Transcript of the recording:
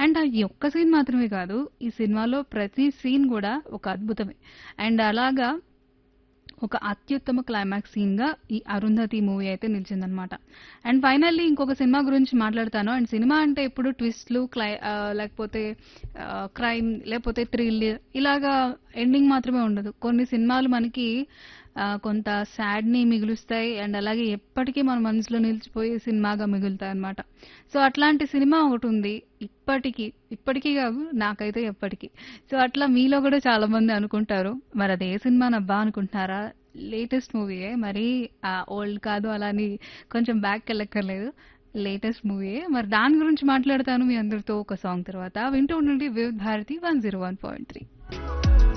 and ఆ ఈ ఒక్క సీన్ మాత్రమే కాదు ఈ సినిమాలో ప్రతి సీన్ కూడా ఒక అద్భుతమే అండ్ అలాగా ఒక అత్యుత్తమ క్లైమాక్స్ సీన్ గా ఈ అరుంధతి మూవీ అయితే నిలిచిందనమాట అండ్ ఫైనల్లీ ఇంకొక సినిమా గురించి మాట్లాడతాను అండ్ సినిమా అంటే ఇప్పుడు ట్విస్ట్లు క్లై ఆ, లేకపోతే క్రైమ్ లేకపోతే థ్రిల్ ఇలాగా ఎండింగ్ మాత్రమే ఉండదు కొన్ని సినిమాలు మనకి ఆ, కొంత sad ని మిగులుస్తాయి అండ్ అలాగే ఎప్పటికీ మన మనసులో నిలిచిపోయే సినిమాగా మిగులుతాయి అనమాట సో అట్లాంటి సినిమా ఒకటి ఉంది ఇప్పటికీ ఇప్పటికీ కాదు నాకైతే ఎప్పటికీ సో అట్లా మీలో కూడా చాలా మంది అనుకుంటారు మరి అది ఏ సినిమా నబ్బా అనుకుంటున్నారా లేటెస్ట్ మూవీయే మరి ఓల్డ్ కాదు అలా అని కొంచెం బ్యాక్ వెళ్ళక్కర్లేదు లేటెస్ట్ మూవీయే మరి దాని గురించి మాట్లాడతాను మీ అందరితో ఒక సాంగ్ తర్వాత వింటూ ఉండండి Vividh Bharati one zero one point three